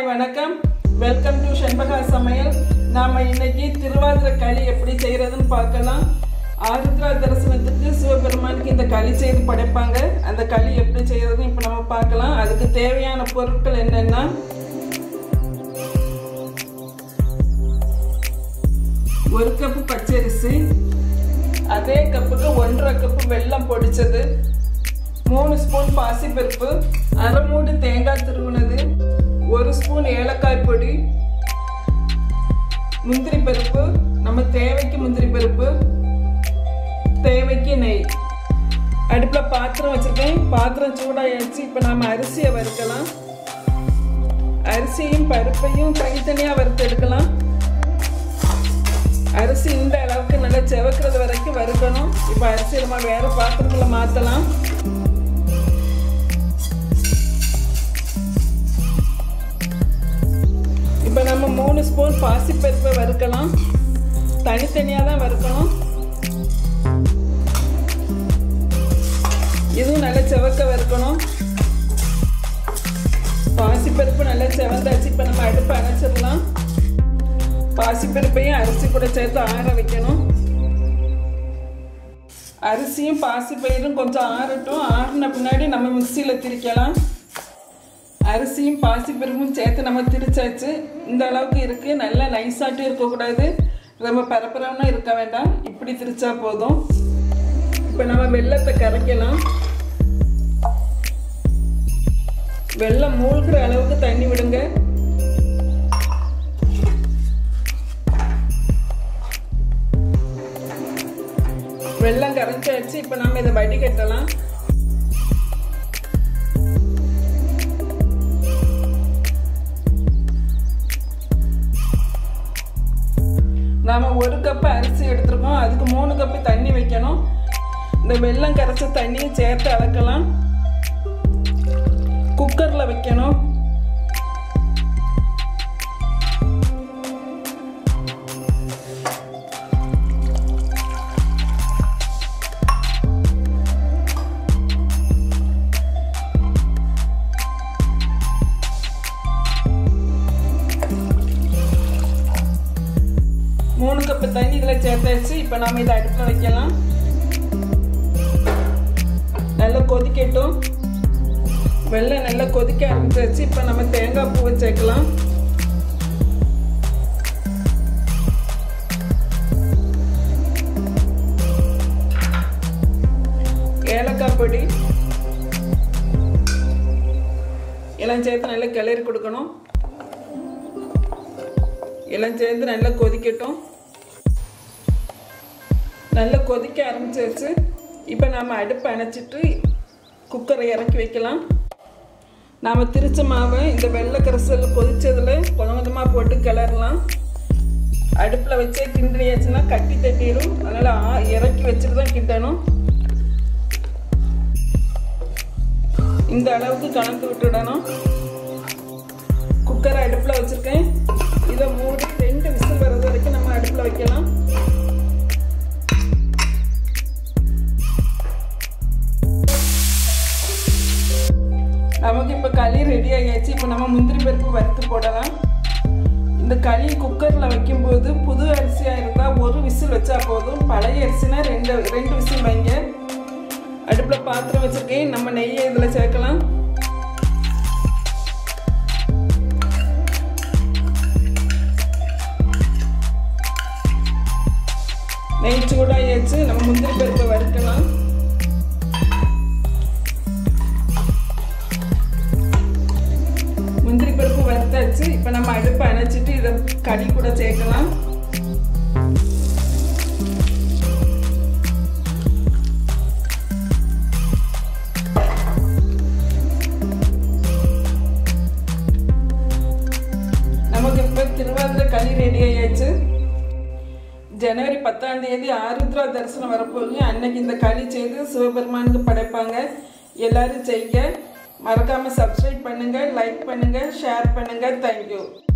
hi வணக்கம் welcome to Shenbaga சமையல் நாம இன்னைக்கு திருவாதிரை களி எப்படி செய்யறதுன்னு பார்க்கலாம் ஆருத்ரா தரிசனத்துக்கு சிவபெருமானுக்கு இந்த களி செய்து படைப்பாங்க அந்த களி எப்படி செய்யறதுன்னு இப்போ நம்ம பார்க்கலாம் அதுக்கு தேவையான பொருட்கள் என்னென்னா ஒரு கப்பு பச்சரிசி அதே கப்புக்கு ஒன்றரை கப்பு வெல்லம் பொடிச்சது மூணு ஸ்பூன் பாசிப்பருப்பு அரை மூடு தேங்காய் துருவினது ஒரு ஸ்பூன் ஏலக்காய் பொடி முந்திரி பருப்பு நம்ம தேவைக்கு முந்திரி பருப்பு தேவைக்கு நெய் அடுப்பில் பாத்திரம் வச்சுருக்கேன் பாத்திரம் சூடாகிடுச்சு இப்போ நம்ம அரிசியை வறுக்கலாம் அரிசியும் பருப்பையும் தனித்தனியாக வறுத்து எடுக்கலாம் அரிசி இந்த அளவுக்கு நல்லா செவக்கிறது வரைக்கும் வறுக்கணும் இப்போ அரிசி நம்ம வேறு பாத்திரத்தில் மாற்றலாம் இப்போ நம்ம மூணு ஸ்பூன் பாசிப்பருப்பை வறுக்கலாம் தனித்தனியாக தான் வறுக்கணும் இதுவும் நல்லா செவக்க வறுக்கணும் பாசிப்பருப்பு நல்லா செவந்தாச்சு இப்போ நம்ம அடுப்பு அணைச்சிடலாம் பாசிப்பருப்பையும் அரிசி கூட சேர்த்து ஆற வைக்கணும் அரிசியும் பாசிப்பயிரும் கொஞ்சம் ஆறட்டும் ஆறின பின்னாடி நம்ம மிக்சியில் திரிக்கலாம் அரிசியும் பாசிப்பருப்பும் சேர்த்து நம்ம திரிச்சாச்சு இந்த அளவுக்கு இருக்குது நல்லா நைஸாட்டும் இருக்கக்கூடாது ரொம்ப பரபரம்னா இருக்க வேண்டாம் இப்படி திரிச்சா போதும் இப்போ நம்ம வெள்ளத்தை கரைக்கலாம் வெள்ளம் மூழ்கிற அளவுக்கு தண்ணி விடுங்க வெள்ளம் கரைச்சாச்சு இப்போ நம்ம இதை வடிகட்டலாம் நாம் ஒரு கப்பு அரிசி எடுத்துருக்கோம் அதுக்கு மூணு கப்பு தண்ணி வைக்கணும் இந்த வெள்ளம் கரைச்ச தண்ணியை சேர்த்து அளக்கலாம் குக்கரில் வைக்கணும் மூணு கப்பு தண்ணி இதில் சேர்த்தாச்சு இப்போ நாம் இதை அடுப்பில் வைக்கலாம் நல்லா கொதிக்கட்டும் வெள்ளம் நல்லா கொதிக்க ஆரம்பிச்சாச்சு இப்போ நம்ம தேங்காய் பூவை சேர்க்கலாம் ஏலக்காய் பொடி எல்லாம் சேர்த்து நல்லா கிளறி கொடுக்கணும் எல்லாம் சேர்ந்து நல்லா கொதிக்கட்டும் நல்லா கொதிக்க ஆரம்பிச்சிருச்சு இப்போ நாம் அடுப்பை அணைச்சிட்டு குக்கரை இறக்கி வைக்கலாம் நாம் திரிச்ச மாவை இந்த வெள்ளை கரைசல் கொதிச்சதில் கொஞ்சம் கொஞ்சமாக போட்டு கிளறலாம் அடுப்பில் வச்சே கிண்டியாச்சுன்னா கட்டி தட்டிடும் அதனால் இறக்கி வச்சுட்டு தான் கிண்டணும் இந்த அளவுக்கு கணக்கு விட்டுடணும் குக்கரை அடுப்பில் வச்சுருக்கேன் இதை மூடி ரெண்டு விசில் வர்றது வரைக்கும் நம்ம அடுப்பில் வைக்கலாம் நமக்கு இப்போ களி ரெடி ஆகியாச்சு இப்போ நம்ம முந்திரி பருப்பு வறுத்து போடலாம் இந்த களி குக்கரில் வைக்கும்போது புது அரிசியாக இருந்தால் ஒரு விசில் வச்சா போதும் பழைய அரிசினா ரெண்டு ரெண்டு விசில் வைங்க அடுப்பில் பாத்திரம் வச்சுருக்கேன் நம்ம நெய்யை இதில் சேர்க்கலாம் நெய் சூடாகியாச்சு நம்ம முந்திரி பருப்பை வறுக்கலாம் முந்திரி பருப்பு வறுத்தாச்சு இப்போ நம்ம அடுப்பை அணைச்சிட்டு இதை களி கூட சேர்க்கலாம் நமக்கு இப்போ திருவாதிரை களி ரெடி ஆயாச்சு ஜனவரி பத்தாம் தேதி ஆருத்ரா தரிசனம் வரப்போகுது அன்னைக்கு இந்த களி செய்து சிவபெருமானுக்கு படைப்பாங்க எல்லாரும் செய்ய மறக்காமல் சப்ஸ்கிரைப் பண்ணுங்கள் லைக் பண்ணுங்கள் ஷேர் பண்ணுங்கள் தேங்க்யூ